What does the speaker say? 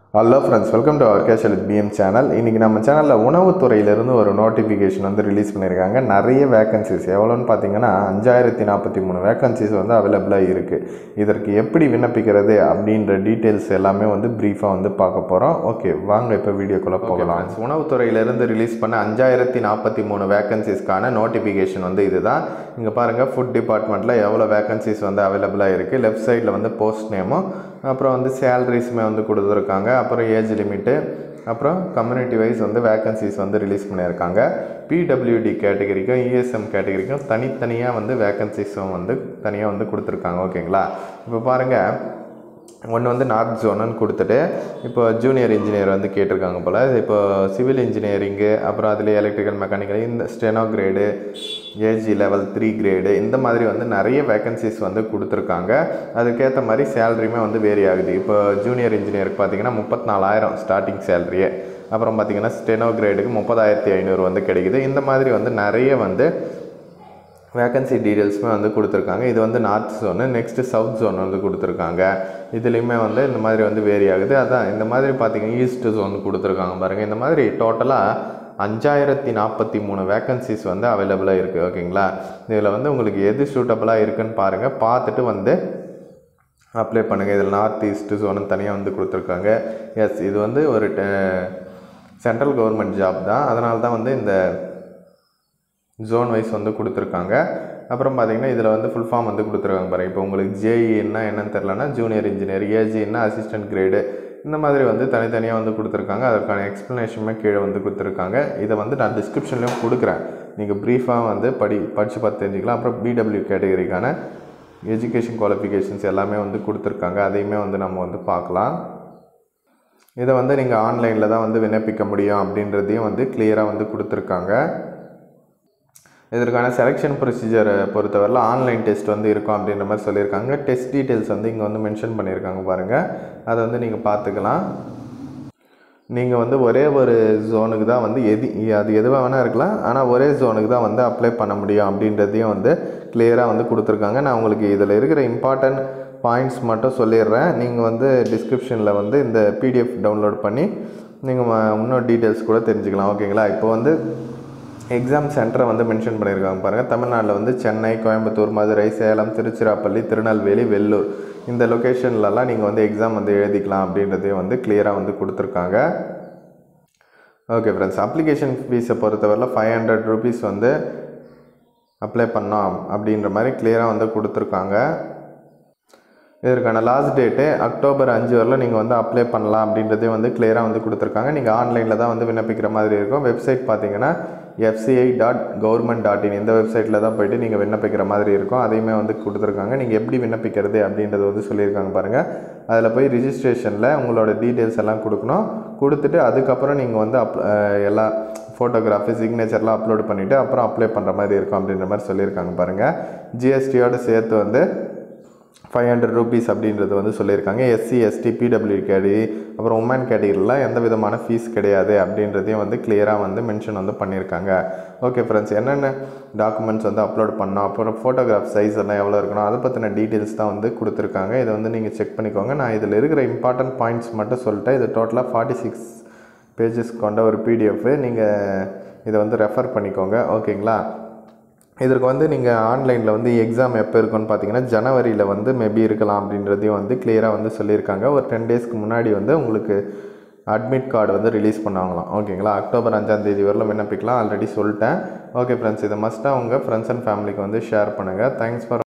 hello friends welcome to our casual PM channel இன்றைக்கி நம்ம சேனலில் உணவுத்துறையிலேருந்து ஒரு நோட்டிஃபிகேஷன் வந்து ரிலீஸ் பண்ணியிருக்காங்க நிறைய வேகன்சிஸ் எவ்வளோன்னு பார்த்தீங்கன்னா அஞ்சாயிரத்தி நாற்பத்தி மூணு வேகன்சிஸ் வந்து அவைலபிளாக இருக்குது இதற்கு எப்படி விண்ணப்பிக்கிறது அப்படின்ற டீட்டெயில்ஸ் எல்லாமே வந்து ப்ரீஃபாக வந்து பார்க்க போகிறோம் ஓகே வாங்க இப்போ வீடியோக்குள்ளே போகலாம் உணவுத்துறையிலேருந்து ரிலீஸ் பண்ண அஞ்சாயிரத்தி நாற்பத்தி மூணு வேகன்சிஸ்க்கான நோட்டிஃபிகேஷன் வந்து இதுதான் இங்கே பாருங்கள் ஃபுட் டிபார்ட்மெண்ட்டில் எவ்வளோ வேகன்சிஸ் வந்து அவைலபிளாக இருக்குது லெஃப்ட் சைடில் வந்து போஸ்ட் நேமும் அப்புறம் வந்து சேலரிஸுமே வந்து கொடுத்துருக்காங்க அப்புறம் ஏஜ் லிமிட்டு அப்புறம் கம்யூனிட்டி வைஸ் வந்து வேகன்சிஸ் வந்து ரிலீஸ் பண்ணியிருக்காங்க பிடபிள்யூடி கேட்டகரிக்கும் இஎஸ்எம் கேட்டகரிக்கும் தனித்தனியாக வந்து வேகன்சிஸும் வந்து தனியாக வந்து கொடுத்துருக்காங்க ஓகேங்களா இப்போ பாருங்கள் ஒன்று வந்து நார்த் ஜோனுன்னு கொடுத்துட்டு இப்போ ஜூனியர் இன்ஜினியர் வந்து கேட்டிருக்காங்க போல் இப்போ சிவில் இன்ஜினியரிங்கு அப்புறம் அதில் எலக்ட்ரிக்கல் மெக்கானிக்கல் இந்த steno grade AG level three grade இந்த மாதிரி வந்து நிறைய வேகன்சிஸ் வந்து கொடுத்துருக்காங்க அதுக்கேற்ற மாதிரி சேலரியுமே வந்து வேரி ஆகுது இப்போ ஜூனியர் இன்ஜினியருக்கு பார்த்தீங்கன்னா முப்பத்தி நாலாயிரம் ஸ்டார்டிங் சேலரியே அப்புறம் பார்த்தீங்கன்னா ஸ்டெனோ கிரேடுக்கு முப்பதாயிரத்தி ஐநூறு வந்து கிடைக்குது இந்த மாதிரி வந்து நிறைய வந்து வேக்கன்சி டீட்டெயில்ஸுமே வந்து கொடுத்துருக்காங்க இது வந்து north zone next south zone வந்து கொடுத்துருக்காங்க இதுலேயுமே வந்து இந்த மாதிரி வந்து வேரி ஆகுது அதான் இந்த மாதிரி பார்த்தீங்கன்னா ஈஸ்ட் ஜோன் கொடுத்துருக்காங்க பாருங்கள் இந்த மாதிரி டோட்டலாக அஞ்சாயிரத்தி நாற்பத்தி மூணு வேக்கன்சிஸ் வந்து அவைலபிளாக இருக்குது ஓகேங்களா இதில் வந்து உங்களுக்கு எது சூட்டபுளாக இருக்குன்னு பாருங்கள் பார்த்துட்டு வந்து அப்ளை பண்ணுங்கள் இதில் நார்த் ஈஸ்ட் ஜோனு தனியாக வந்து கொடுத்துருக்காங்க எஸ் இது வந்து ஒரு சென்ட்ரல் கவர்மெண்ட் ஜாப் தான் அதனால தான் வந்து இந்த ஜோன் வைஸ் வந்து கொடுத்துருக்காங்க அப்புறம் பார்த்தீங்கன்னா இதில் வந்து ஃபுல் ஃபார்ம் வந்து கொடுத்துருக்காங்க பாருங்கள் இப்போ உங்களுக்கு ஜேஇன்னா என்னன்னு தெரிலனா ஜூனியர் இன்ஜினியர் ஏஜின்னா அசிஸ்டன்ட் கிரேடு இந்த மாதிரி வந்து தனித்தனியாக வந்து கொடுத்துருக்காங்க அதற்கான எக்ஸ்ப்ளனேஷனுமே கீழே வந்து கொடுத்துருக்காங்க இதை வந்து நான் டிஸ்கிரிப்ஷன்லேயும் கொடுக்குறேன் நீங்கள் ப்ரீஃபாக வந்து படி படித்து பார்த்து தெரிஞ்சுக்கலாம் அப்புறம் பிடபிள்யூ கேட்டகரிக்கான எஜுகேஷன் குவாலிஃபிகேஷன்ஸ் எல்லாமே வந்து கொடுத்துருக்காங்க அதையுமே வந்து நம்ம வந்து பார்க்கலாம் இதை வந்து நீங்கள் ஆன்லைனில் தான் வந்து விண்ணப்பிக்க முடியும் அப்படின்றதையும் வந்து கிளியராக வந்து கொடுத்துருக்காங்க இதற்கான செலெக்ஷன் ப்ரொசீஜரை பொறுத்தவரையில் ஆன்லைன் டெஸ்ட் வந்து இருக்கும் அப்படின்ற மாதிரி சொல்லியிருக்காங்க டெஸ்ட் டீட்டெயில்ஸ் வந்து இங்கே வந்து மென்ஷன் பண்ணியிருக்காங்க பாருங்கள் அதை வந்து நீங்கள் பார்த்துக்கலாம் நீங்கள் வந்து ஒரே ஒரு ஜோனுக்கு தான் வந்து எது அது எதுவாக வேணால் இருக்கலாம் ஆனால் ஒரே ஜோனுக்கு தான் வந்து அப்ளை பண்ண முடியும் அப்படின்றதையும் வந்து கிளியராக வந்து கொடுத்துருக்காங்க நான் உங்களுக்கு இதில் இருக்கிற இம்பார்ட்டன்ட் பாயிண்ட்ஸ் மட்டும் சொல்லிடுறேன் நீங்கள் வந்து டிஸ்கிரிப்ஷனில் வந்து இந்த பிடிஎஃப் டவுன்லோட் பண்ணி நீங்கள் இன்னும் டீட்டெயில்ஸ் கூட தெரிஞ்சுக்கலாம் ஓகேங்களா இப்போ வந்து எக்ஸாம் சென்டரை வந்து மென்ஷன் பண்ணியிருக்காங்க பாருங்கள் தமிழ்நாட்டில் வந்து சென்னை கோயம்புத்தூர் மதுரை சேலம் திருச்சிராப்பள்ளி திருநெல்வேலி வெள்ளூர் இந்த லொக்கேஷன்லலாம் நீங்கள் வந்து எக்ஸாம் வந்து எழுதிக்கலாம் அப்படின்றதையும் வந்து கிளியராக வந்து கொடுத்துருக்காங்க ஓகே ஃப்ரெண்ட்ஸ் அப்ளிகேஷன் ஃபீஸை பொறுத்தவரையில் ஃபைவ் ஹண்ட்ரட் ருபீஸ் வந்து அப்ளை பண்ணோம் அப்படின்ற மாதிரி கிளியராக வந்து கொடுத்துருக்காங்க இதற்கான லாஸ்ட் டேட்டு அக்டோபர் அஞ்சு வரல நீங்கள் வந்து அப்ளை பண்ணலாம் அப்படின்றதே வந்து கிளியராக வந்து கொடுத்துருக்காங்க நீங்கள் ஆன்லைனில் தான் வந்து விண்ணப்பிக்கிற மாதிரி இருக்கும் வெப்சைட் பார்த்தீங்கன்னா FCI dot government dot in இந்த வெப்சைட்டில் தான் போய்ட்டு நீங்கள் விண்ணப்பிக்கிற மாதிரி இருக்கும் அதையுமே வந்து கொடுத்துருக்காங்க நீங்கள் எப்படி விண்ணப்பிக்கிறது அப்படின்றது வந்து சொல்லியிருக்காங்க பாருங்கள் அதில் போய் ரிஜிஸ்ட்ரேஷனில் உங்களோட டீட்டெயில்ஸ் எல்லாம் கொடுக்கணும் கொடுத்துட்டு அதுக்கப்புறம் நீங்கள் வந்து அப் எல்லா ஃபோட்டோகிராஃபி சிக்னேச்சர்லாம் அப்லோட் பண்ணிவிட்டு அப்புறம் அப்ளை பண்ணுற மாதிரி இருக்கும் அப்படின்ற மாதிரி சொல்லியிருக்காங்க பாருங்கள் ஜிஎஸ்டியோடு சேர்த்து வந்து ஃபைவ் ஹண்ட்ரட் ருபீஸ் அப்படின்றது வந்து சொல்லியிருக்காங்க எஸ்சி எஸ்டி பிடபிள்யூ கேட்டகரி அப்புறம் உமன் கேட்டகரிலாம் எந்த விதமான ஃபீஸ் கிடையாது அப்படின்றதையும் வந்து கிளியராக வந்து மென்ஷன் வந்து பண்ணியிருக்காங்க ஓகே ஃப்ரெண்ட்ஸ் என்னென்ன டாக்குமெண்ட்ஸ் வந்து அப்லோட் பண்ணோம் அப்புறம் ஃபோட்டோகிராஃப் சைஸ் எல்லாம் எவ்வளோ இருக்கணும் அதை பற்றின டீட்டெயில்ஸ் தான் வந்து கொடுத்துருக்காங்க இதை வந்து நீங்கள் செக் பண்ணிக்கோங்க நான் இதில் இருக்கிற இம்பார்ட்டன்ட் பாயிண்ட்ஸ் மட்டும் சொல்லிட்டேன் இது டோட்டலாக ஃபார்ட்டி சிக்ஸ் பேஜஸ் கொண்ட ஒரு பிடிஎஃப் நீங்கள் இதை வந்து ரெஃபர் பண்ணிக்கோங்க ஓகேங்களா இதற்கு வந்து நீங்கள் ஆன்லைனில் வந்து எக்ஸாம் எப்போ இருக்குன்னு பார்த்தீங்கன்னா ஜனவரியில் வந்து மேபி இருக்கலாம் அப்படின்றதையும் வந்து கிளியராக வந்து சொல்லியிருக்காங்க ஒரு டென் டேஸ்க்கு முன்னாடி வந்து உங்களுக்கு அட்மிட் கார்டு வந்து ரிலீஸ் பண்ணுவாங்களாம் ஓகேங்களா அக்டோபர் அஞ்சாம் தேதி வரலாம் விண்ணப்பிக்கலாம் ஆல்ரெடி சொல்லிட்டேன் ஓகே ஃப்ரெண்ட்ஸ் இதை மஸ்ட்டாக உங்கள் ஃப்ரெண்ட்ஸ் அண்ட் ஃபேமிலிக்கு வந்து ஷேர் பண்ணுங்கள் தேங்க்ஸ் ஃபார்